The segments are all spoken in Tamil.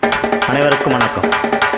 அனைவருக்கும் வணக்கம்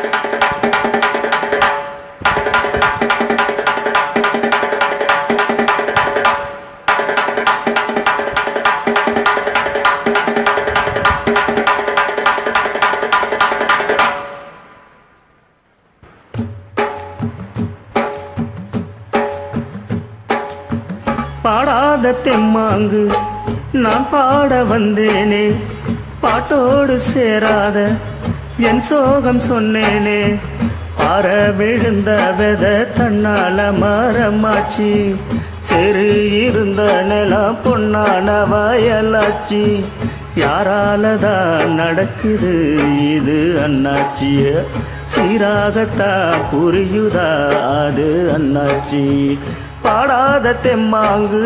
பாடாத தெம்மாங்கு நான் பாட வந்தேனே பாட்டோடு சேராத என் சோகம் சொன்னேனே பாற விழுந்த வெத தன்னால மரமாச்சி செரு இருந்த நிலம் பொன்னான வயலாச்சி யாராலதான் நடக்குது இது அண்ணாச்சிய சீராகத்தான் புரியுதா அது அண்ணாச்சி பாடாத தெம்மாங்கு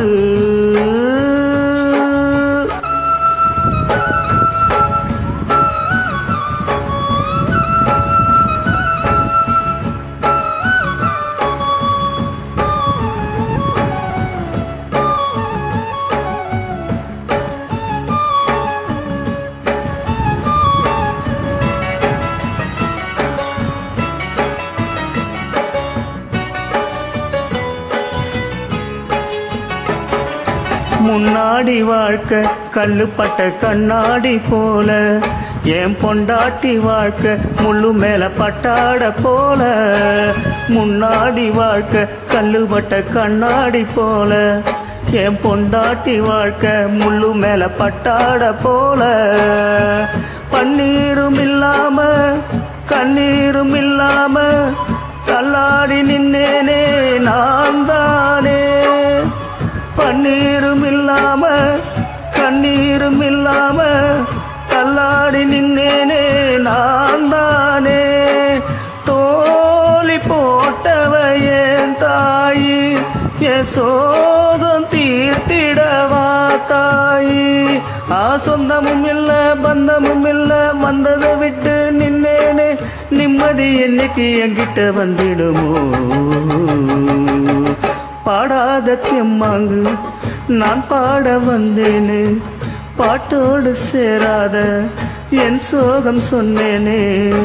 முன்னாடி வாழ்க்கை கல்லுப்பட்ட கண்ணாடி போல என் பொண்டாட்டி வாழ்க்கை முள்ளு மேல பட்டாட போல முன்னாடி வாழ்க்கை கல்லுப்பட்ட கண்ணாடி போல என் பொண்டாட்டி வாழ்க்கை முள்ளு மேல பட்டாட போல பன்னீரும் இல்லாம கண்ணீரும் இல்லாம தள்ளாடி நின்னேனே நான் தானே பன்னீரும் இல்லாம கண்ணீரும் இல்லாம தள்ளாடி நின்னேனே நான் தானே தோழி போட்டவ என் தாயி என் சோகம் தீர்த்திடவா தாயி ஆ சொந்தமும் இல்ல பந்தமும் இல்ல வந்ததை விட்டு நின்னேனே நிம்மதி என்னைக்கு என்கிட்ட வந்திடுமோ பாடாத தெம்மாங்கு நான் பாட வந்தேனே பாட்டோடு சேராத என் சோகம் சொன்னேனே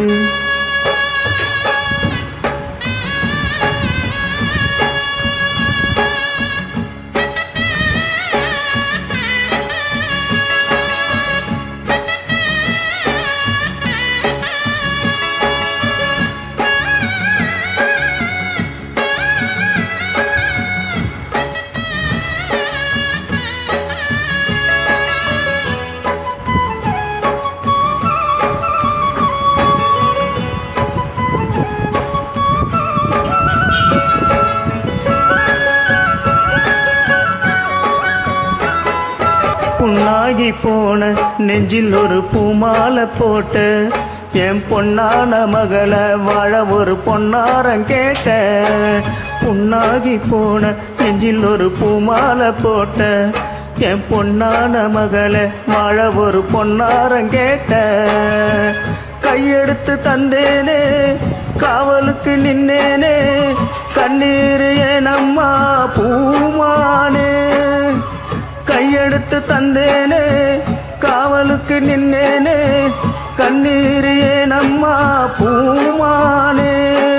புண்ணாகி போன நெஞ்சில் ஒரு பூமாலை போட்டு என் பொன்னான மகளை வாழ ஒரு பொன்னாரம் கேட்ட புண்ணாகி போன நெஞ்சில் ஒரு பூமாலை போட்ட என் பொன்னான மகளை வாழ ஒரு பொன்னாரம் கேட்ட கையெடுத்து தந்தேனே காவலுக்கு நின்னேனே கண்ணீர் ஏனம்மா பூமானே கையெடுத்து தந்தேனே காவலுக்கு நின்னேனே கண்ணீர் ஏனம்மா பூமானே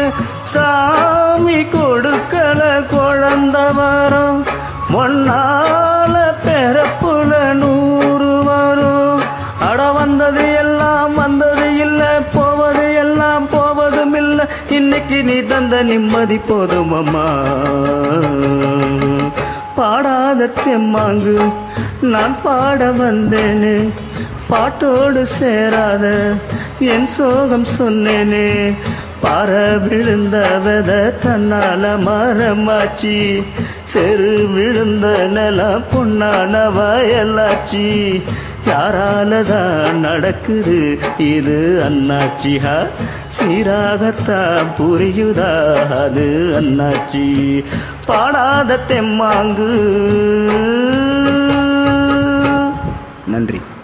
சாமி கொடுக்கல குழந்த வரும் ஒன்னால பிறப்புல நூறு வரும் அட வந்தது எல்லாம் வந்தது இல்ல போவது எல்லாம் போவதும் இல்ல இன்னைக்கு நீ தந்த நிம்மதி போதும் அம்மா பாடாத தெம்மாங்கு நான் பாட வந்தேனே பாட்டோடு சேராத என் சோகம் சொன்னேனே பாற விழுந்த வெத தன்னால மரமாச்சி செரு விழுந்த நில பொன்னான வயலாச்சி யாராலதான் நடக்குது இது அண்ணாச்சிஹா சீராகத்தான் புரியுதா அது அண்ணாச்சி பாடாத தெம்மாங்கு நன்றி